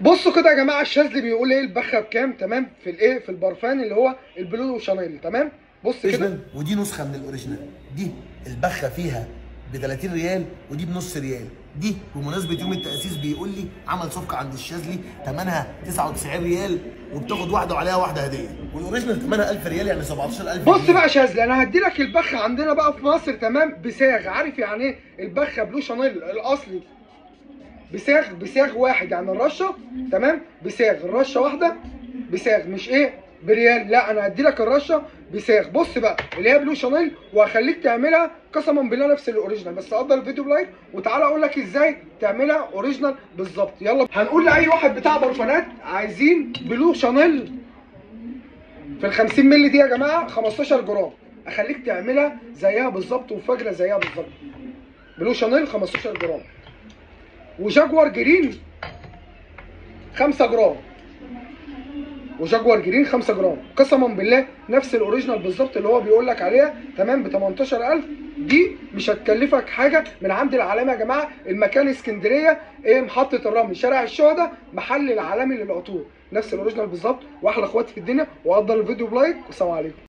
بصوا كده يا جماعه الشاذلي بيقول ايه البخه بكام تمام في الايه في البرفان اللي هو البلو شانيل تمام بص كده اوريجينال ودي نسخه من الاوريجينال دي البخه فيها ب 30 ريال ودي بنص ريال دي بمناسبه يوم التاسيس بيقول لي عمل صفقه عند الشاذلي ثمنها 99 ريال وبتاخد واحده وعليها واحده هديه والاوريجينال ثمنها 1000 ريال يعني 17000 بص جنيه. بقى يا شاذلي انا هدي لك البخه عندنا بقى في مصر تمام بساغ عارف يعني ايه البخه بلو شانيل الاصلي بساغ بساغ واحد يعني الرشه تمام بساغ الرشه واحده بساغ مش ايه بريال لا انا هدي لك الرشه بساغ بص بقى اللي هي بلو شانيل وهخليك تعملها قسما بالله نفس الاوريجينال بس قدر الفيديو بلايك وتعالى اقول لك ازاي تعملها اوريجينال بالظبط يلا هنقول لاي واحد بتاع برفانات عايزين بلو شانيل في ال 50 مللي دي يا جماعه 15 جرام اخليك تعملها زيها بالظبط وفجره زيها بالظبط بلو شانيل 15 جرام وجاكوار جرين 5 جرام وجاكوار جرين 5 جرام قسما بالله نفس الاوريجينال بالظبط اللي هو بيقول لك عليها تمام ب 18000 دي مش هتكلفك حاجه من عند العلامه يا جماعه المكان اسكندريه ايه محطه الرمل شارع الشهداء محل العالمي للعطور نفس الاوريجينال بالظبط واحلى اخواتي في الدنيا وقدر الفيديو بلايك والسلام عليكم